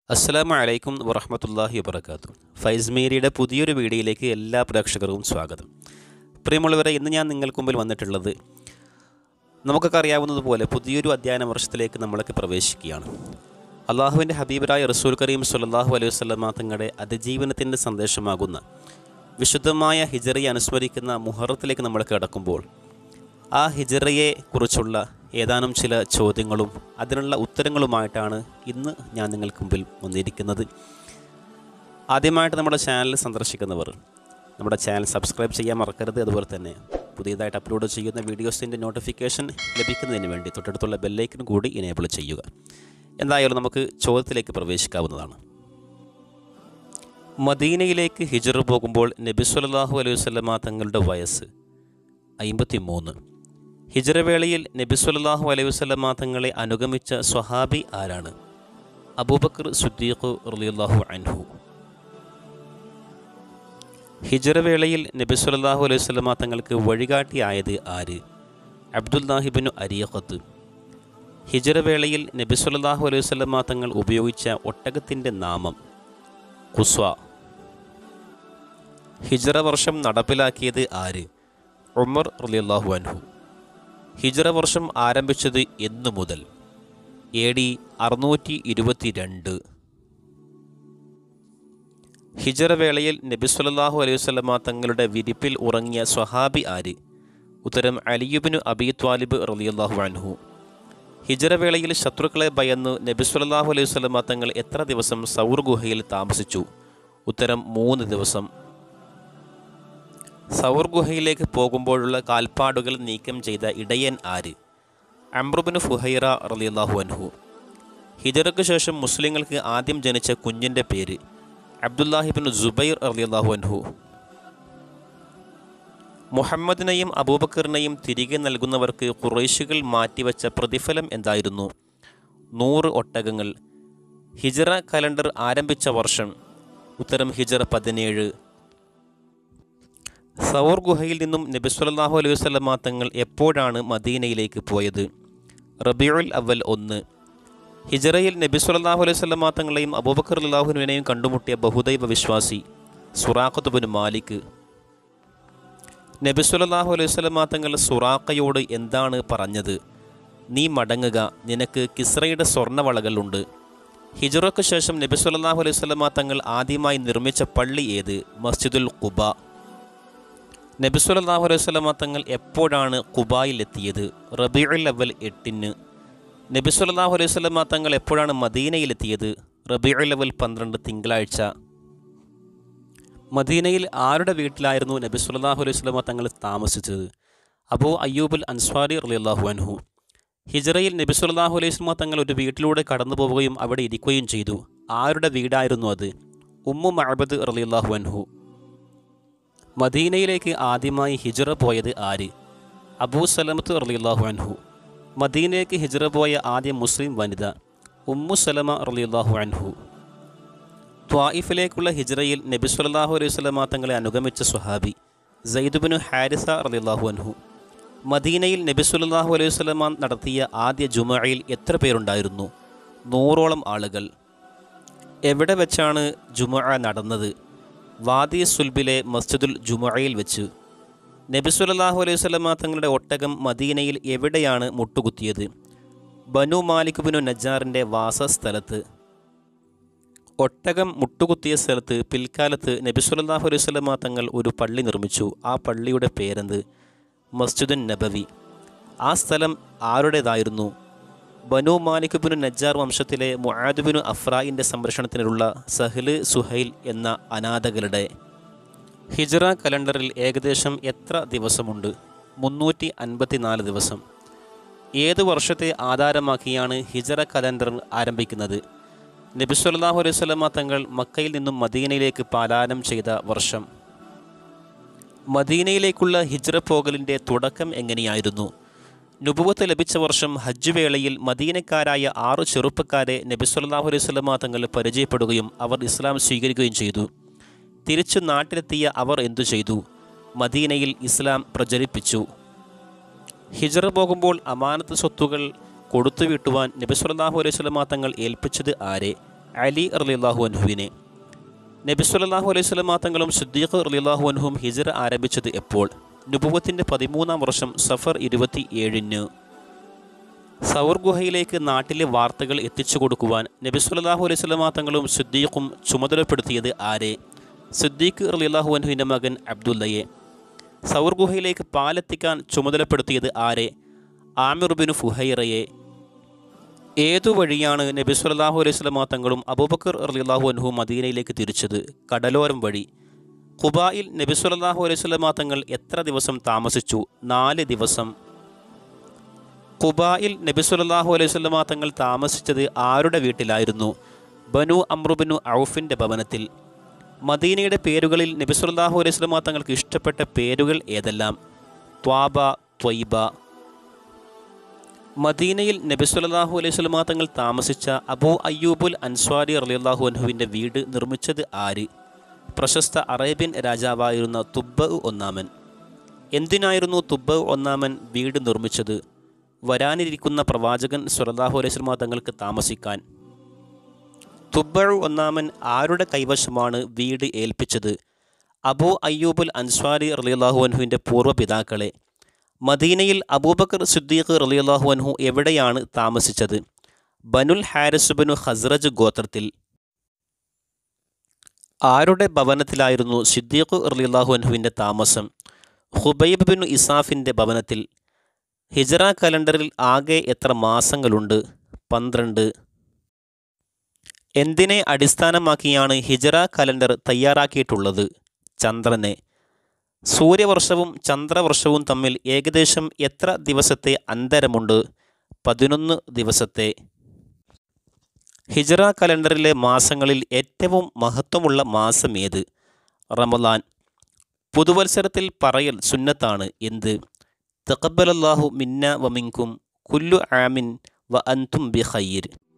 അസ്സലാമു അലൈക്കും വറഹമത്തല്ലാഹി വബർക്കാത്തു ഫൈസ് മീരിയുടെ പുതിയൊരു വീഡിയോയിലേക്ക് എല്ലാ പ്രേക്ഷകർക്കും സ്വാഗതം പ്രിയമുള്ളവരെ ഇന്ന് ഞാൻ നിങ്ങൾക്ക് മുമ്പിൽ വന്നിട്ടുള്ളത് നമുക്കൊക്കെ അറിയാവുന്നതുപോലെ പുതിയൊരു അധ്യയന വർഷത്തിലേക്ക് നമ്മളൊക്കെ പ്രവേശിക്കുകയാണ് അള്ളാഹുവിൻ്റെ ഹബീബരായ റസൂൽ കരീം സല്ലാഹു അലൈഹി വസ്ലമ തങ്ങളുടെ അതിജീവനത്തിൻ്റെ സന്ദേശമാകുന്ന വിശുദ്ധമായ ഹിജറിയെ അനുസ്മരിക്കുന്ന മുഹറത്തിലേക്ക് നമ്മൾ കിടക്കുമ്പോൾ ആ ഹിജറയെ കുറിച്ചുള്ള ഏതാനും ചില ചോദ്യങ്ങളും അതിനുള്ള ഉത്തരങ്ങളുമായിട്ടാണ് ഇന്ന് ഞാൻ നിങ്ങൾക്ക് മുമ്പിൽ വന്നിരിക്കുന്നത് ആദ്യമായിട്ട് നമ്മുടെ ചാനൽ സന്ദർശിക്കുന്നവർ നമ്മുടെ ചാനൽ സബ്സ്ക്രൈബ് ചെയ്യാൻ മറക്കരുത് അതുപോലെ തന്നെ പുതിയതായിട്ട് അപ്ലോഡ് ചെയ്യുന്ന വീഡിയോസിൻ്റെ നോട്ടിഫിക്കേഷൻ ലഭിക്കുന്നതിന് വേണ്ടി തൊട്ടടുത്തുള്ള ബെല്ലൈക്കൻ കൂടി ഇനേബിൾ ചെയ്യുക എന്തായാലും നമുക്ക് ചോദ്യത്തിലേക്ക് പ്രവേശിക്കാവുന്നതാണ് മദീനയിലേക്ക് ഹിജർ പോകുമ്പോൾ നബി സല്ലല്ലാഹു അലൈഹി വസല്ലമ തങ്ങളുടെ വയസ്സ് അമ്പത്തി മൂന്ന് ഹിജറവേളയിൽ നബി സല്ലല്ലാഹു അലൈഹി വസല്ലമ തങ്ങളെ അനുഗമിച്ച സ്വഹാബി ആരാണ് അബൂബക്കർ സുദ്ദീഖ് റളിയല്ലാഹു അൻഹു ഹിജറവേളയിൽ നബി സല്ലല്ലാഹു അലൈഹി വസല്ലമ തങ്ങൾക്ക് വഴികാട്ടിയായത് ആര് അബ്ദുല്ലാഹിബിനു അരിയഖത്ത് ഹിജറവേളയിൽ നബി സല്ലല്ലാഹു അലൈഹി വസല്ലമ തങ്ങൾ ഉപയോഗിച്ച ഒട്ടകത്തിൻ്റെ നാമം ഖുസ്വ ഹിജറ വർഷം നടപ്പിലാക്കിയത് ആര് ഉമർ റളിയല്ലാഹു അൻഹു ഹിജറ വർഷം ആരംഭിച്ചത് എന്നു മുതൽ എ ഡി അറുന്നൂറ്റി ഇരുപത്തിരണ്ട് ഹിജറ വേളയിൽ നബി സല്ലല്ലാഹു അലൈഹി വസല്ലമ തങ്ങളുടെ വിരിപ്പിൽ ഉറങ്ങിയ സ്വഹാബി ആര് ഉത്തരം അലിയുബിനു അബി ത്വാലിബ് റളിയല്ലാഹു അൻഹു ഹിജറ വേളയിൽ ശത്രുക്കളെ ഭയന്ന് നബി സല്ലല്ലാഹു അലൈഹി വസല്ലമ തങ്ങൾ എത്ര ദിവസം സൗർ ഗുഹയിൽ താമസിച്ചു ഉത്തരം മൂന്ന് ദിവസം സൗർ ഗുഹയിലേക്ക് പോകുമ്പോഴുള്ള കാൽപ്പാടുകൾ നീക്കം ചെയ്ത ഇടയൻ ആര് അമ്രുബിന് ഫുഹൈറ റളിയല്ലാഹു അൻഹു ഹിജറയ്ക്ക് ശേഷം മുസ്ലിങ്ങൾക്ക് ആദ്യം ജനിച്ച കുഞ്ഞിൻ്റെ പേര് അബ്ദുല്ലാഹിബിൻ ജുബൈർ റളിയല്ലാഹു അൻഹു മുഹമ്മദിനെയും അബൂബക്കറിനെയും തിരികെ നൽകുന്നവർക്ക് കുറേശികൾ മാറ്റിവെച്ച പ്രതിഫലം എന്തായിരുന്നു നൂറ് ഒട്ടകങ്ങൾ ഹിജറ കലണ്ടർ ആരംഭിച്ച വർഷം ഉത്തരം ഹിജറ പതിനേഴ് സൗർ ഗുഹയിൽ നിന്നും നബി സല്ലല്ലാഹു അലൈഹി വസല്ലമ തങ്ങൾ എപ്പോഴാണ് മദീനയിലേക്ക് പോയത് റബിയുൽ അവൽ ഒന്ന് ഹിജറയിൽ നബി സല്ലല്ലാഹു അലൈഹി വസല്ലമ തങ്ങളെയും അബൂബക്കർ അള്ളാഹുവിനെയും കണ്ടുമുട്ടിയ ബഹുദൈവ വിശ്വാസി സുറാഖത്തുബിൻ മാലിക് നബി സല്ലല്ലാഹു അലൈഹി വസല്ലമ തങ്ങൾ സുറാഖയോട് എന്താണ് പറഞ്ഞത് നീ മടങ്ങുക നിനക്ക് കിസ്രയുടെ സ്വർണ്ണവളകളുണ്ട് ഹിജറയ്ക്ക് ശേഷം നബി സല്ലല്ലാഹു അലൈഹി വസല്ലമ തങ്ങൾ ആദ്യമായി നിർമ്മിച്ച പള്ളി ഏത് മസ്ജിദുൽ ഖുബ നബി സല്ലല്ലാഹു അലൈഹി വസല്ലമ തങ്ങൾ എപ്പോഴാണ് ഖുബായിൽ എത്തിയത് റബീഉൽ അവൽ എട്ടിന് നബി സല്ലല്ലാഹു അലൈഹി വസല്ലമ തങ്ങൾ എപ്പോഴാണ് മദീനയിലെത്തിയത് റബീഉൽ അവൽ പന്ത്രണ്ട് തിങ്കളാഴ്ച മദീനയിൽ ആരുടെ വീട്ടിലായിരുന്നു നബി സല്ലല്ലാഹു അലൈഹി വസല്ലമ തങ്ങൾ താമസിച്ചത് അബൂ അയ്യൂബുൽ അൻസ്വാരി റളിയല്ലാഹു അൻഹു ഹിജറയിൽ നബി സല്ലല്ലാഹു അലൈഹി വസല്ലമ തങ്ങൾ ഒരു വീട്ടിലൂടെ കടന്നു പോവുകയും അവിടെ ഇരിക്കുകയും ചെയ്തു ആരുടെ വീടായിരുന്നു അത് ഉമ്മു മഅബദ് റളിയല്ലാഹു അൻഹു മദീനയിലേക്ക് ആദ്യമായി ഹിജറ പോയത് ആര് അബൂ സലമത്ത് റളിയല്ലാഹു അൻഹു മദീനയിലേക്ക് ഹിജറ പോയ ആദ്യ മുസ്ലിം വനിത ഉമ്മു സലമ റളിയല്ലാഹു അൻഹു ത്വായിഫിലേക്കുള്ള ഹിജറയിൽ നബി സല്ലല്ലാഹു അലൈഹി വസല്ലമ തങ്ങളെ അനുഗമിച്ച സ്വഹാബി സയ്യിദുബിനു ഹാരിസ റളിയല്ലാഹു അൻഹു മദീനയിൽ നബി സല്ലല്ലാഹു അലൈഹി വസല്ലമ നടത്തിയ ആദ്യ ജുമഅയിൽ എത്ര പേരുണ്ടായിരുന്നു നൂറോളം ആളുകൾ എവിടെ വെച്ചാണ് ജുമഅ നടന്നത് വാദി സുൽബിലെ മസ്ജിദുൽ ജുമഅയിൽ വെച്ച് നബി സല്ലല്ലാഹു അലൈഹി വസല്ലമ തങ്ങളുടെ ഒട്ടകം മദീനയിൽ എവിടെയാണ് മുട്ടുകുത്തിയത് ബനു മാലിക് ബിനു നജ്ജാറിൻ്റെ വാസസ്ഥലത്ത് ഒട്ടകം മുട്ടുകുത്തിയ സ്ഥലത്ത് പിൽക്കാലത്ത് നബി സല്ലല്ലാഹു അലൈഹി വസല്ലമ തങ്ങൾ ഒരു പള്ളി നിർമ്മിച്ചു ആ പള്ളിയുടെ പേരെന്ത് മസ്ജിദുൻ നബവി ആ സ്ഥലം ആരുടേതായിരുന്നു ബനു മാലിക് ബിനു നജ്ജാർ വംശത്തിലെ മുആദ് ബിനു അഫ്രായിൻ്റെ സംരക്ഷണത്തിനുള്ള സഹ്ല് സുഹൈൽ എന്ന അനാഥകളുടെ ഹിജറ കലണ്ടറിൽ ഏകദേശം എത്ര ദിവസമുണ്ട് മുന്നൂറ്റി അൻപത്തിനാല് ദിവസം ഏത് വർഷത്തെ ആധാരമാക്കിയാണ് ഹിജറ കലണ്ടർ ആരംഭിക്കുന്നത് നബി സല്ലല്ലാഹു അലൈഹി വസല്ലമ തങ്ങൾ മക്കയിൽ നിന്നും മദീനയിലേക്ക് പാലായനം ചെയ്ത വർഷം മദീനയിലേക്കുള്ള ഹിജ്റ പോകലിൻ്റെ തുടക്കം എങ്ങനെയായിരുന്നു നുബുവത്ത് ലഭിച്ച വർഷം ഹജ്ജ് വേളയിൽ മദീനക്കാരായ ആറ് ചെറുപ്പക്കാരെ നബി സല്ലല്ലാഹു അലൈഹി വസല്ലമ തങ്ങൾ പരിചയപ്പെടുകയും അവർ ഇസ്ലാം സ്വീകരിക്കുകയും ചെയ്തു തിരിച്ചു നാട്ടിലെത്തിയ അവർ എന്തു ചെയ്തു മദീനയിൽ ഇസ്ലാം പ്രചരിപ്പിച്ചു ഹിജറ പോകുമ്പോൾ അമാനത്ത് സ്വത്തുകൾ കൊടുത്തുവിട്ടുവാൻ നബി സല്ലല്ലാഹു അലൈഹി വസല്ലമ തങ്ങൾ ഏൽപ്പിച്ചത് ആരെ അലി റലിയല്ലാഹു അൻഹുവിനെ നബി സല്ലല്ലാഹു അലൈഹി സ്വലമാ തങ്ങളും സിദ്ദീഖ് റലിയല്ലാഹു അൻഹും ഹിജറ ആരംഭിച്ചത് എപ്പോൾ നുപുവത്തിൻ്റെ പതിമൂന്നാം വർഷം സഫർ ഇരുപത്തി ഏഴിന് സൗർ ഗുഹയിലേക്ക് നാട്ടിലെ വാർത്തകൾ എത്തിച്ചു കൊടുക്കുവാൻ നബി സല്ലല്ലാഹു അലൈഹി സ്വലമാ തങ്ങളും സിദ്ദീഖും ചുമതലപ്പെടുത്തിയത് ആരെ സിദ്ദീഖ് റലിയല്ലാഹു അൻഹുവിൻ്റെ മകൻ അബ്ദുല്ലയെ സൗർ ഗുഹയിലേക്ക് പാലെത്തിക്കാൻ ചുമതലപ്പെടുത്തിയത് ആരെ ആമിർ ബിൻ ഫുഹൈറയെ ഏതു വഴിയാണ് നബി സല്ലല്ലാഹു അലൈഹി സ്വലമാ തങ്ങളും അബൂബക്കർ റളിയല്ലാഹു അൻഹു മദീനയിലേക്ക് തിരിച്ചത് കടലോരം വഴി ഖുബായിൽ നബി സല്ലല്ലാഹു അലൈഹി സ്വലമാ തങ്ങൾ എത്ര ദിവസം താമസിച്ചു നാല് ദിവസം ഖുബായിൽ നബി സല്ലല്ലാഹു അലൈഹി സ്വലമാ തങ്ങൾ താമസിച്ചത് ആരുടെ വീട്ടിലായിരുന്നു ബനു അമ്രുബിനു ഔഫിൻ്റെ ഭവനത്തിൽ മദീനയുടെ പേരുകളിൽ നബി സല്ലല്ലാഹു അലൈഹി സ്വലമാ തങ്ങൾക്ക് ഇഷ്ടപ്പെട്ട പേരുകൾ ഏതെല്ലാം ത്വാബ ത്വയ്ബ മദീനയിൽ നബി സല്ലല്ലാഹു അലൈഹി സ്വലമാ തങ്ങൾ താമസിച്ച അബൂ അയ്യൂബുൽ അൻസ്വാരി റളിയല്ലാഹു അൻഹുവിൻ്റെ വീട് നിർമ്മിച്ചത് ആര് പ്രശസ്ത അറേബ്യൻ രാജാവായിരുന്ന തുബ്ബ ഒന്നാമൻ എന്തിനായിരുന്നു തുബ്ബ ഒന്നാമൻ വീട് നിർമ്മിച്ചത് വരാനിരിക്കുന്ന പ്രവാചകൻ സ്വല്ലല്ലാഹു അലൈഹി സ്വലമാ തങ്ങൾക്ക് താമസിക്കാൻ തുബ്ബഴു ഒന്നാമൻ ആരുടെ കൈവശമാണ് വീട് ഏൽപ്പിച്ചത് അബൂ അയ്യൂബുൽ അൻസ്വാരി റളിയല്ലാഹു അൻഹുവിൻ്റെ പൂർവ്വപിതാക്കളെ മദീനയിൽ അബൂബക്കർ സിദ്ദീഖ് റളിയല്ലാഹു അൻഹു എവിടെയാണ് താമസിച്ചത് ബനുൽ ഹാരിസ് ബനു ഹസ്രജ് ഗോത്രത്തിൽ ആരുടെ ഭവനത്തിലായിരുന്നു സിദ്ദീഖ് റളിയല്ലാഹു അൻഹുവിൻ്റെ താമസം ഹുബൈബ് ബിൻ ഇസാഫിൻ്റെ ഭവനത്തിൽ ഹിജറ കലണ്ടറിൽ ആകെ എത്ര മാസങ്ങളുണ്ട് പന്ത്രണ്ട് എന്തിനെ അടിസ്ഥാനമാക്കിയാണ് ഹിജറ കലണ്ടർ തയ്യാറാക്കിയിട്ടുള്ളത് ചന്ദ്രനെ സൂര്യവർഷവും ചന്ദ്രവർഷവും തമ്മിൽ ഏകദേശം എത്ര ദിവസത്തെ അന്തരമുണ്ട് പതിനൊന്ന് ദിവസത്തെ ഹിജറ കലണ്ടറിലെ മാസങ്ങളിൽ ഏറ്റവും മഹത്വമുള്ള മാസം ഏത് റമദാൻ പുതുവത്സരത്തിൽ പറയൽ സുന്നത്താണ് എന്ത് തക്കബലല്ലാഹു മിന്ന വമിങ്കും കുല്ലു ആമിൻ വ അൻതും ബി ഖയ്യിർ